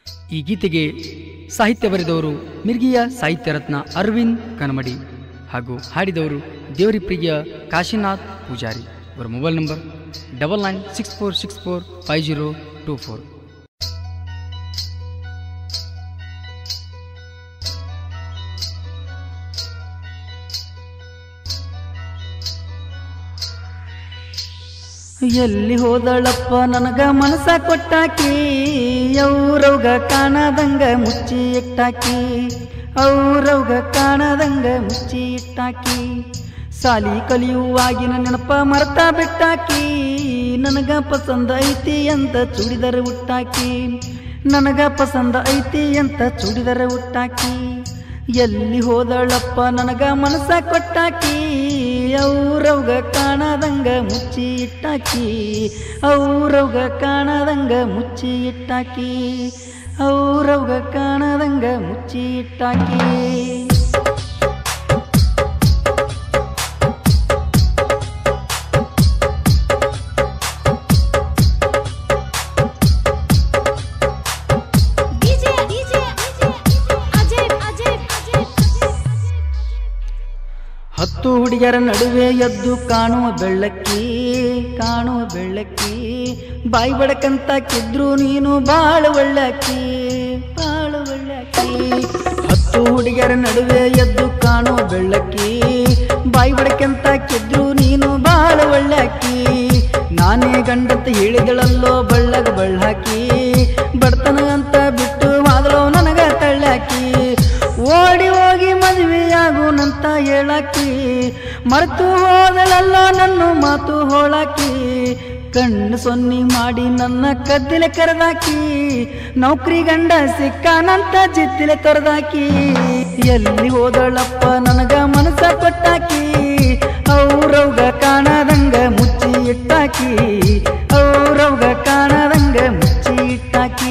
ಈ ಗೀತೆಗೆ ಸಾಹಿತ್ಯ ಬರೆದವರು ಮಿರ್ಗಿಯ ಸಾಹಿತ್ಯ ರತ್ನ ಅರವಿಂದ್ ಕನಮಡಿ ಹಾಗೂ ಹಾಡಿದವರು ದೇವರಿಪ್ರಿಯ ಕಾಶಿನಾಥ್ ಪೂಜಾರಿ ಅವರ mobile number double nine six four six four five zero two four ಎಲ್ಲಿ ಹೋದಳಪ್ಪ ನನಗ ಮನಸ ಕೊಟ್ಟಾಕಿ ಅವ್ರವ್ಗ ಕಾಣದಂಗ ಮುಚ್ಚಿ ಇಟ್ಟಾಕಿ ಅವ್ರವ್ಗ ಕಾಣದಂಗ ಮುಚ್ಚಿ ಇಟ್ಟಾಕಿ ಸಾಲಿ ಕಲಿಯುವಾಗಿನ ನೆನಪ ಮರ್ತಾ ಬಿಟ್ಟಾಕಿ ನನಗ ಪಸಂದ ಐತಿ ಅಂತ ಚೂಡಿದರ ಹುಟ್ಟಾಕಿ ನನಗ ಪಸಂದ ಐತಿ ಅಂತ ಚೂಡಿದರ ಹುಟ್ಟಾಕಿ ಎಲ್ಲಿ ಹೋದಳಪ್ಪ ನನಗ ಮನಸ ಕೊಟ್ಟಾಕಿ ಅವ್ರವ್ಗ ಕಾಣದಂಗ ಮುಚ್ಚಿ ಇಟ್ಟಾಕಿ ಅವ್ರವ್ಗ ಕಾಣದಂಗ ಮುಚ್ಚಿ ಇಟ್ಟಾಕಿ ಅವ್ರವ್ಗ ಕಾಣದಂಗ ಮುಚ್ಚಿ ಇಟ್ಟಾಕಿ DJ DJ ಅಜಯ್ ಅಜಯ್ ಅಜಯ್ ಹತ್ತು ಹುಡುಗಿಯರ ನಡುವೆ ಎದ್ದು ಕಾಣುವ ಬೆಳ್ಳಕ್ಕಿ ಕಾಣುವ ಬೆಳ್ಳಕ್ಕಿ ಬಾಯಿ ಬಡಕಂತ ಕಿದ್ರು ನೀನು ಬಾಳ ಒಳ್ಳಕ್ಕಿ ಬಾಳ ಒಳ್ಳಕ್ಕಿ ಹತ್ತು ಹುಡುಗಿಯರ ನಡುವೆ ಎದ್ದು ಕಾಣುವ ಬೆಳ್ಳಕ್ಕಿ ಬಾಯಿ ಬಡಕಂತ ಕಿದ್ರು ನೀನು ಬಾಳ ಒಳ್ಳಕ್ಕಿ ನಾನೇ ಗಂಡಂತ ಹೇಳಿದಳಲ್ಲೋ ಬಳ್ಳಗ ಬಳ್ಳಾಕಿ ಬಡತನ ಅಂತ ಬಿಟ್ಟು ಮಾದಲೋ ನನಗ ತಳ್ಳಾಕಿ ಓಡಿ ಹೋಗಿ ಮದುವೆಯಾಗುನಂತ ಹೇಳಾಕಿ ಮರೆತು ಹೋದಳಲ್ಲ ನನ್ನ ಮಾತು ಹೋಳಾಕಿ ಕಣ್ಣು ಸೊನ್ನಿ ಮಾಡಿ ನನ್ನ ಕದ್ದಿಲೆ ಕರೆದಾಕಿ ನೌಕರಿ ಗಂಡ ಸಿಕ್ಕಾನಂತ ಜಿದ್ದಿಲೆ ತೊರೆದಾಕಿ ಎಲ್ಲಿ ಹೋದಳಪ್ಪ ನನಗ ಮನಸ ಕೊಟ್ಟಾಕಿ ಅವ್ರವ್ಗ ಕಾಣದಂಗ ಮುಚ್ಚಿ ಇಟ್ಟಾಕಿ ಅವ್ರವ್ಗ ಕಾಣದಂಗ ಮುಚ್ಚಿ ಇಟ್ಟಾಕಿ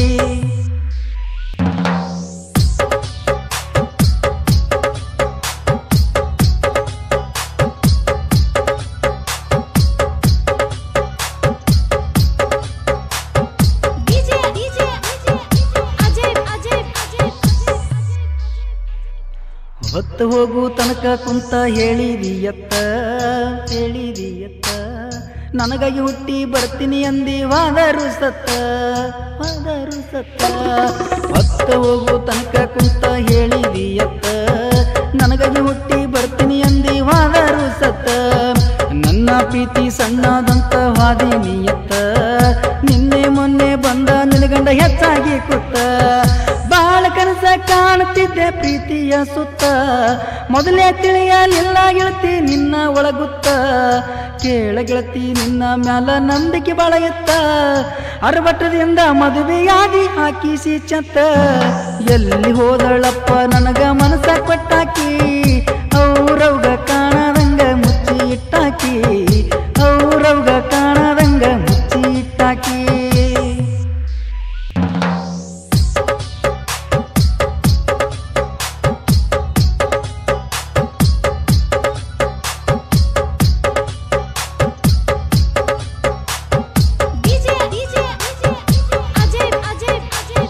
DJ DJ ಅಜಯ್ ಅಜಯ್ ಅಜಯ್ ಹೊತ್ತು ಹೋಗು ತನಕ ಕುಂತ ಹೇಳಿದಿಯತ್ತ ಹೇಳಿದಿಯತ್ತ ನನಗಾಗಿ ಹುಟ್ಟಿ ಬರ್ತೀನಿ ಅಂದಿ ವಾದರು ಸತ್ತ ವಾದರು ಸತ್ತ ಹೊತ್ತು ಹೋಗು ತನಕ ಕುಂತ ಹೇಳಿದಿಯತ್ತ ನನಗಾಗಿ ಹುಟ್ಟಿ ಬರ್ತೀನಿ ಅಂದಿ ವಾದರು ಸತ್ತ ನನ್ನ ಪ್ರೀತಿ ಸಣ್ಣದಂತ ವಾದಿನಿಯತ್ತ ನಿನ್ನೆ ಮೊನ್ನೆ ಬಂದ ನಿನಗಂಡ ಹೆಚ್ಚಾಗಿ ಕೂತ ಬಾಳ ಕನಸ ಕಾಣುತ್ತಿದ್ದೆ ಪ್ರೀತಿಯ ಸುತ್ತ ಮೊದಲೇ ತಿಳಿಯಲಿಲ್ಲ ಗೆಳತಿ ನಿನ್ನ ಒಳಗುತ್ತ ಕೇಳ ಗೆಳತಿ ನಿನ್ನ ಮ್ಯಾಲ ನಂಬಿಕೆ ಬಾಳ ಎತ್ತ ಅರವಟ್ಟದಿಂದ ಮದುವೆಯಾಗಿ ಹಾಕಿಸಿ ಚತ್ತ ಎಲ್ಲಿ ಹೋದಳಪ್ಪ ನನಗ ಮನಸ ಕೊಟ್ಟಾಕಿ ಅವ್ರವ್ಗ ಕಾಣದಂಗ ಮುಚ್ಚಿ ಇಟ್ಟಾಕಿ ಅವ್ರವ್ಗ ಕಾಣದಂಗ ಮುಚ್ಚಿ ಇಟ್ಟಾಕಿ DJ DJ ಅಜಯ್ ಅಜಯ್ ಅಜಯ್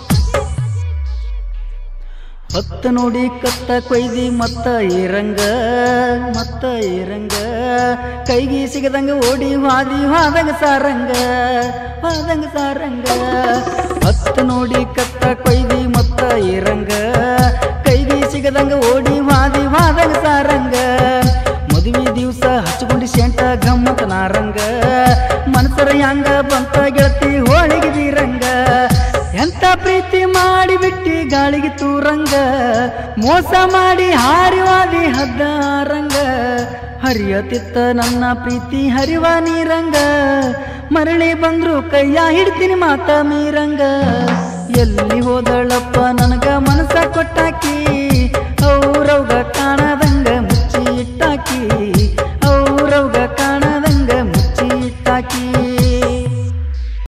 ಹೊತ್ತ ನೋಡಿ ಕತ್ತ ಕೊಯ್ದಿ ಮತ್ತ ಏರಂಗ ಮತ್ತ ಏರಂಗ ಕೈಗೆ ಸಿಗದಂಗ ಓಡಿ ಹಾದಿ ಹಾದಂಗ ಸಾರಂಗ ಹಾದಂಗ ಸಾರಂಗ ಹೊತ್ತ ನೋಡಿ ಕತ್ತ ಕೊಯ್ದಿ ಮತ್ತ ಏರಂಗ ಕೈಗೆ ಸಿಗದಂಗ ಓಡಿ ಹಾದಿ ಹಾದಂಗ ಸಾರಂಗ ಮದುವೆ ದಿವಸ ಹಚ್ಕೊಂಡು ಸೆಂಟ ಗಮ್ಮತ್ತ ನಾರಂಗ ಮನಸರ ಹ್ಯಾಂಗ ಬಂತ ಗೆಳತಿ ಹೋಳಿಗೆ ಬೀರಂಗ ಎಂತ ಪ್ರೀತಿ ಮಾಡಿ ಬಿಟ್ಟಿ ಗಾಳಿಗೆ ತೂರಂಗ ಮೋಸ ಮಾಡಿ ಹಾರಿವಾದಿ ಹದ್ದಾರಂಗ ಹರಿಯತಿತ್ತ ನನ್ನ ಪ್ರೀತಿ ಹರಿವ ನೀರಂಗ ಮರಳಿ ಬಂದ್ರು ಕೈಯ ಹಿಡ್ತೀನಿ ಮಾತ ಮೀರಂಗ ಎಲ್ಲಿ ಹೋದಳಪ್ಪ ನನಗ ಮನಸ ಕೊಟ್ಟಾಕಿ